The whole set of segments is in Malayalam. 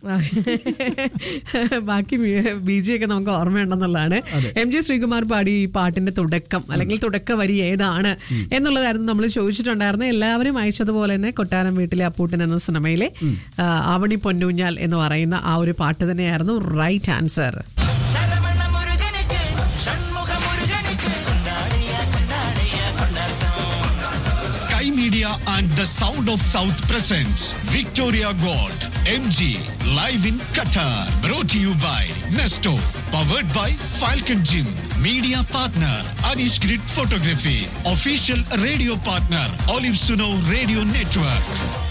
ബാക്കി ബി ജി ഒക്കെ നമുക്ക് ഓർമ്മയുണ്ടെന്നുള്ളതാണ് എം ജി ശ്രീകുമാർ പാടി ഈ പാട്ടിന്റെ തുടക്കം അല്ലെങ്കിൽ തുടക്ക വരി ഏതാണ് എന്നുള്ളതായിരുന്നു നമ്മൾ ചോദിച്ചിട്ടുണ്ടായിരുന്നത് എല്ലാവരും അയച്ചതുപോലെ തന്നെ കൊട്ടാരം വീട്ടിലെ അപ്പൂട്ടൻ എന്ന സിനിമയിലെ ആ, ആവണി പൊന്നൂഞ്ഞാൽ എന്ന് പറയുന്ന ആ ഒരു പാട്ട് തന്നെയായിരുന്നു റൈറ്റ് ആൻസർ சரவண முருகனுக்கு சண்முக முருகனுக்கு கொண்டாடிய கொண்டாடிய கொண்டாட்டம் Sky Media and the Sound of South presents Victoria Gold MG live in Qatar. Brought to you by Nesto. Powered by Falcon Gym. Media partner Anish Grid Photography. Official radio partner Olive Suno Radio Network.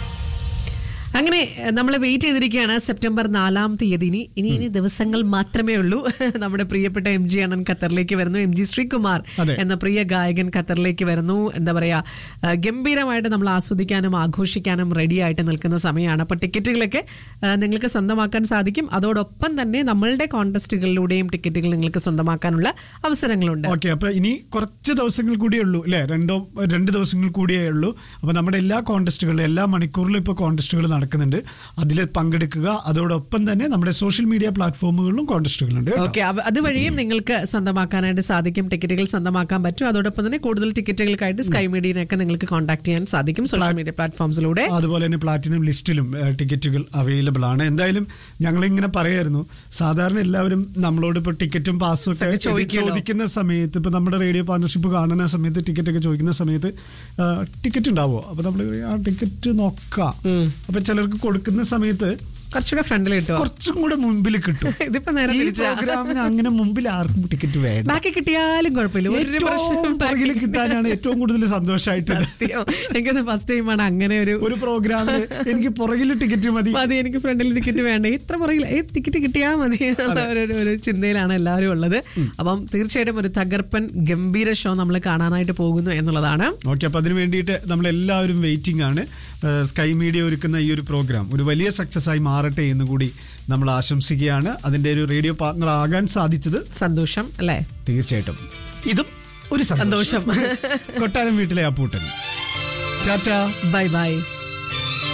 അങ്ങനെ നമ്മൾ വെയിറ്റ് ചെയ്തിരിക്കുകയാണ് സെപ്റ്റംബർ നാലാം തീയതി ഇനി ഇനി ഇനി ദിവസങ്ങൾ മാത്രമേ ഉള്ളൂ നമ്മുടെ പ്രിയപ്പെട്ട എം ജി അണ്ണൻ ഖത്തറിലേക്ക് വരുന്നു എം ജി ശ്രീകുമാർ അതെ. എന്ന പ്രിയ ഗായകൻ ഖത്തറിലേക്ക് വരുന്നു എന്താ പറയാ ആ, ഗംഭീരമായിട്ട് നമ്മൾ ആസ്വദിക്കാനും ആഘോഷിക്കാനും റെഡി ആയിട്ട് നിൽക്കുന്ന സമയമാണ് അപ്പൊ ടിക്കറ്റുകളൊക്കെ ആ, നിങ്ങൾക്ക് സ്വന്തമാക്കാൻ സാധിക്കും അതോടൊപ്പം തന്നെ നമ്മളുടെ കോൺടെസ്റ്റുകളിലൂടെയും ടിക്കറ്റുകൾ നിങ്ങൾക്ക് സ്വന്തമാക്കാനുള്ള അവസരങ്ങളുണ്ട് ഓക്കെ അപ്പൊ ഇനി കുറച്ച് ദിവസങ്ങൾ കൂടിയേ ഉള്ളൂ അല്ലെ രണ്ടോ രണ്ട് ദിവസങ്ങൾ കൂടിയേ ഉള്ളൂ അപ്പൊ നമ്മുടെ എല്ലാ കോൺടെസ്റ്റുകളിലും എല്ലാ മണിക്കൂറിലും ഇപ്പോൾ കോൺടെസ്റ്റുകൾ നടക്കുന്നുണ്ട് അതിൽ പങ്കെടുക്കുക അതോടൊപ്പം തന്നെ നമ്മുടെ സോഷ്യൽ മീഡിയ പ്ലാറ്റ്ഫോമുകളിലും കോൺടെസ്റ്റുകളുണ്ട് കേട്ടോ. ഓക്കെ അതുവഴിയും നിങ്ങൾക്ക് സ്വന്തമാക്കാനായിട്ട് സാധിക്കും ടിക്കറ്റുകൾ സ്വന്തമാക്കാൻ പറ്റും അതോടൊപ്പം തന്നെ കൂടുതൽ ടിക്കറ്റുകൾക്കായിട്ട് സ്കൈ മീഡിയനൊക്കെ നിങ്ങൾക്ക് കോൺടാക്ട് ചെയ്യാൻ സാധിക്കും സോഷ്യൽ മീഡിയ പ്ലാറ്റ്ഫോംസിലൂടെ അതുപോലെ തന്നെ പ്ലാറ്റിനം ലിസ്റ്റിലും ഏഹ്, ടിക്കറ്റുകൾ അവൈലബിൾ ആണ് എന്തായാലും ഞങ്ങളിങ്ങനെ പറയായിരുന്നു സാധാരണ എല്ലാവരും നമ്മളോട് ഇപ്പൊ ടിക്കറ്റും പാസും ഒക്കെ ഒക്കെ ചോദിക്കുമല്ലോ. ചോദിക്കുന്ന സമയത്ത് ഇപ്പൊ നമ്മുടെ റേഡിയോ പാർട്ണർഷിപ്പ് കാണുന്ന സമയത്ത് ടിക്കറ്റ് ഒക്കെ ചോദിക്കുന്ന സമയത്ത് ടിക്കറ്റ് ഉണ്ടാവോ അപ്പൊ നമ്മൾ ആ ടിക്കറ്റ് നോക്കാം അപ്പൊ ചിലർക്ക് കൊടുക്കുന്ന സമയത്ത് കുറച്ചുകൂടെ ഫ്രണ്ടിൽ കിട്ടുമോ കുറച്ചും കൂടെ മുമ്പിൽ കിട്ടും ഇതിപ്പോ നേരെ ഈ തിരിച്ചാ. പ്രോഗ്രാമിന് അങ്ങനെ മുമ്പിൽ ആർക്കും ടിക്കറ്റ് വേണ്ട ബാക്കി കിട്ടിയാലും കുഴപ്പമില്ല ഒരു ഏറ്റവും പ്രശ്നം പുറകിൽ കിട്ടാനാണ് ഏറ്റവും കൂടുതൽ സന്തോഷമായിട്ടുള്ളത് സത്യം എനിക്കത് ഫസ്റ്റ് ടൈമാണ് അങ്ങനെ ഒരു ഒരു പ്രോഗ്രാമിന് എനിക്ക് പുറകിൽ ടിക്കറ്റ് മതി മതി എനിക്ക് ഫ്രണ്ടിൽ ടിക്കറ്റ് വേണ്ട ഇത്ര പുറകിൽ ഏ ടിക്കറ്റ് കിട്ടിയാൽ മതി എന്നുള്ള ഒരു ഒരു ചിന്തയിലാണ് എല്ലാവരും ഉള്ളത് അപ്പം തീർച്ചയായിട്ടും ഒരു തകർപ്പൻ ഗംഭീര ഷോ നമ്മൾ കാണാനായിട്ട് പോകുന്നു എന്നുള്ളതാണ് ഓക്കെ അപ്പൊ അതിന് വേണ്ടിയിട്ട് നമ്മൾ എല്ലാവരും വെയിറ്റിംഗ് ആണ് ഏഹ് സ്കൈ മീഡിയ ഒരുക്കുന്ന ഈ ഒരു പ്രോഗ്രാം ഒരു വലിയ സക്സസ് ആയി മാറട്ടെ എന്ന് കൂടി നമ്മൾ ആശംസിക്കുകയാണ് അതിന്റെ ഒരു റേഡിയോ പാർട്ണർ ആകാൻ സാധിച്ചത് സന്തോഷം അല്ലേ തീർച്ചയായിട്ടും ഇതും ഒരു സന്തോഷം കൊട്ടാരം വീട്ടിലെ അപ്പൂട്ടൻ ടാറ്റ ബൈ ബൈ